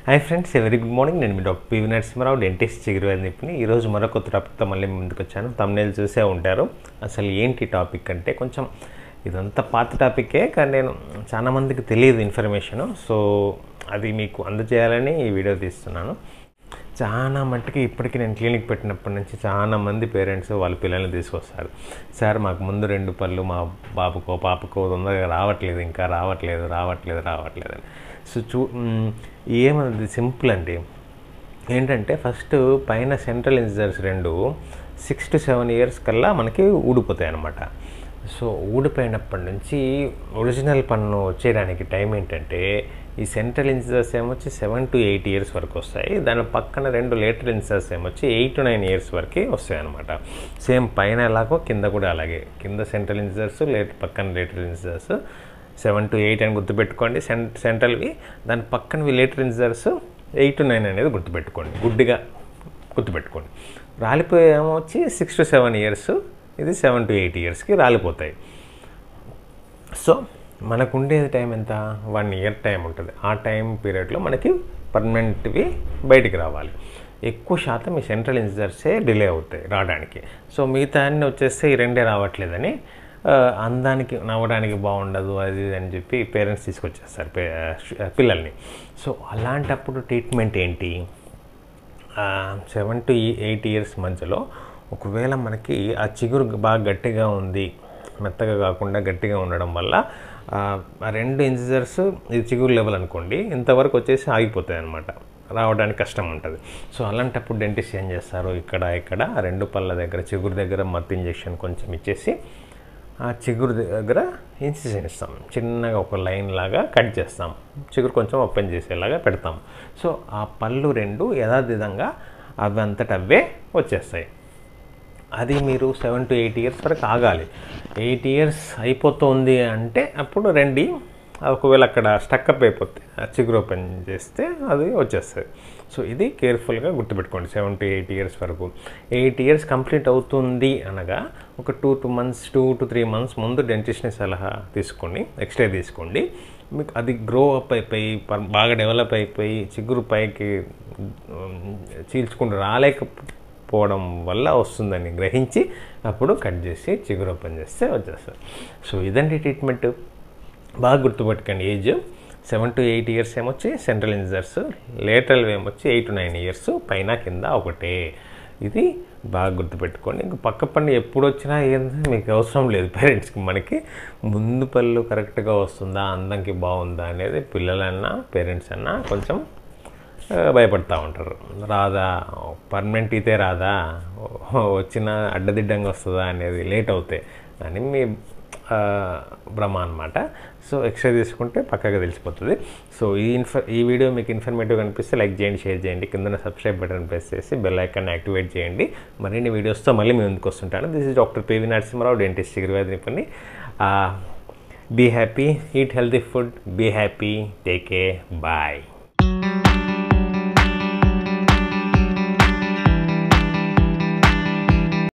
hi friends very good morning నేను మీ doctor PV Narasimha Rao dentist చిగురువేది నిపుణి ఈరోజు మరొక కొత్త టాపిక్తో మళ్ళీ మీ ముందుకు వచ్చాను తమ్నేలు చూసే ఉంటారు అసలు ఏంటి టాపిక్ అంటే కొంచెం ఇదంతా పాత టాపికే కానీ నేను చాలా మందికి తెలియదు ఇన్ఫర్మేషను సో అది మీకు అందజేయాలని ఈ వీడియో తీస్తున్నాను చాలా మట్టుకి ఇప్పటికి నేను క్లినిక్ పెట్టినప్పటి నుంచి చాలా మంది పేరెంట్స్ వాళ్ళ పిల్లల్ని తీసుకొస్తారు సార్ మాకు ముందు రెండు పళ్ళు మా బాబుకో పాపకో తొందరగా రావట్లేదు ఇంకా రావట్లేదు రావట్లేదు రావట్లేదు అని సో చూ మ్, ఏమన్నది సింపుల్ అండి ఏంటంటే ఫస్ట్ పైన సెంట్రల్ ఇన్సిజర్స్ రెండు సిక్స్ టు సెవెన్ ఇయర్స్ కల్లా మనకి ఊడిపోతాయి అన్నమాట సో ఊడిపోయినప్పటి నుంచి ఒరిజినల్ పన్ను వచ్చేయడానికి టైం ఏంటంటే ఈ సెంట్రల్ ఇన్సిజర్స్ ఏమొచ్చి సెవెన్ టు ఎయిట్ ఇయర్స్ వరకు వస్తాయి దాని పక్కన రెండు లేటర్ ఇన్సిజర్స్ ఏమొచ్చి ఎయిట్ టు నైన్ ఇయర్స్ వరకు వస్తాయి అనమాట సేమ్ పైన ఎలాగో కింద కూడా అలాగే కింద సెంట్రల్ ఇన్సిజర్స్ లేట్ పక్కన lateral incisors seven to eight అని గుర్తుపెట్టుకోండి సెం సెంట్రల్వి దాని పక్కనవి lateral incisors eight to nine అనేది గుర్తుపెట్టుకోండి గుడ్డిగా గుర్తుపెట్టుకోండి రాలిపోయేమో వచ్చి సిక్స్ టు సెవెన్ ఇయర్స్ ఇది సెవెన్ టు ఎయిట్ ఇయర్స్కి రాలిపోతాయి సో మనకు ఉండేది టైం ఎంత వన్ ఇయర్ టైం ఉంటుంది ఆ టైం పీరియడ్లో మనకి పర్మనెంట్వి బయటికి రావాలి ఎక్కువ శాతం ఈ సెంట్రల్ ఇన్సిజర్సే డిలే అవుతాయి రావడానికి సో మిగతా అన్నీ వచ్చేస్తే ఈ రెండే రావట్లేదని ఆ, అందానికి నవ్వడానికి బాగుండదు అది ఇది అని చెప్పి పేరెంట్స్ తీసుకొచ్చేస్తారు పే- పిల్లల్ని సో అలాంటప్పుడు ట్రీట్మెంట్ ఏంటి సెవెన్ టు ఎయిట్ ఇయర్స్ మధ్యలో ఒకవేళ మనకి ఆ చిగురు బాగా గట్టిగా ఉంది మెత్తగా కాకుండా గట్టిగా ఉండడం వల్ల ఆ, ఆ రెండు ఇన్సిజర్స్ ఇది చిగురు లెవెల్ అనుకోండి ఇంతవరకు వచ్చేసి ఆగిపోతాయి అనమాట రావడానికి కష్టం ఉంటుంది సో అలాంటప్పుడు డెంటిస్ట్ ఏం చేస్తారు ఇక్కడ ఇక్కడ ఆ రెండు పళ్ళ దగ్గర చిగురు దగ్గర మత్తు ఇంజెక్షన్ కొంచెం ఇచ్చేసి ఆ చిగురు దగ్గర ఇన్సిజన్ ఇస్తాం చిన్నగా ఒక లైన్ లాగా కట్ చేస్తాం చిగురు కొంచెం ఓపెన్ చేసేలాగా పెడతాం సో ఆ పళ్ళు రెండు యథాతథంగా అవి అంతట అవే వచ్చేస్తాయి అది మీరు సెవెన్ టు ఎయిట్ ఇయర్స్ వరకు ఆగాలి ఎయిట్ ఇయర్స్ అయిపోతుంది అంటే అప్పుడు రండి ఒకవేళ అక్కడ స్టక్అప్ అయిపోతే ఆ చిగురు ఓపెన్ చేస్తే అది వచ్చేస్తుంది సో ఇది కేర్ఫుల్గా గుర్తుపెట్టుకోండి సెవెన్ టు ఎయిట్ ఇయర్స్ వరకు ఎయిట్ ఇయర్స్ కంప్లీట్ అవుతుంది అనగా ఒక two two months two to three months ముందు డెంటిస్ట్ని సలహా తీసుకోండి ఎక్స్రే తీసుకోండి మీకు అది గ్రో అప్ అయిపోయి పర్- బాగా డెవలప్ అయిపోయి చిగురు పైకి ఉమ్, చీల్చుకుంటూ రాలేకపోవడం వల్ల వస్తుందని గ్రహించి అప్పుడు కట్ చేసి చిగురు ఓపెన్ చేస్తే వచ్చేస్తుంది సో ఇదండి ట్రీట్మెంట్ బాగా గుర్తుపెట్టుకోండి age seven to eight years ఏమొచ్చి సెంట్రల్ ఇన్జర్స్ లేటరల్ ఏమొచ్చి ఎయిట్ టు నైన్ ఇయర్స్ పైన కింద ఒకటే ఇది బాగా గుర్తుపెట్టుకోండి ఇంక పక్క పన్ను ఎప్పుడు వచ్చినా ఏంటంటే మీకు అవసరం లేదు పేరెంట్స్కి మనకి ముందు పళ్ళు కరెక్ట్గా వస్తుందా అందంకి బాగుందా అనేది పిల్లలన్నా పేరెంట్స్ అన్నా కొంచెం ఆ, భయపడతా ఉంటారు రాదా పర్మనెంట్ అయితే రాదా వచ్చిన అడ్డదిడ్డంగా వస్తుందా అనేది లేట్ అవుతాయి అని మీ ఆ, భ్రమ అనమాట సో ఎక్స్రే తీసుకుంటే పక్కగా తెలిసిపోతుంది సో ఈ ఇన్ఫ ఈ వీడియో మీకు ఇన్ఫర్మేటివ్ అనిపిస్తే లైక్ చేయండి షేర్ చేయండి కింద సబ్స్క్రైబ్ బటన్ ప్రెస్ చేసి బెల్ ఐకాన్ యాక్టివేట్ చేయండి మరిన్ని వీడియోస్తో మళ్ళీ మీ ముందుకు వస్తుంటాను this is doctor PV Narasimha Rao dentist చిగురువేది నిపుణి be happy eat healthy food be happy take a bye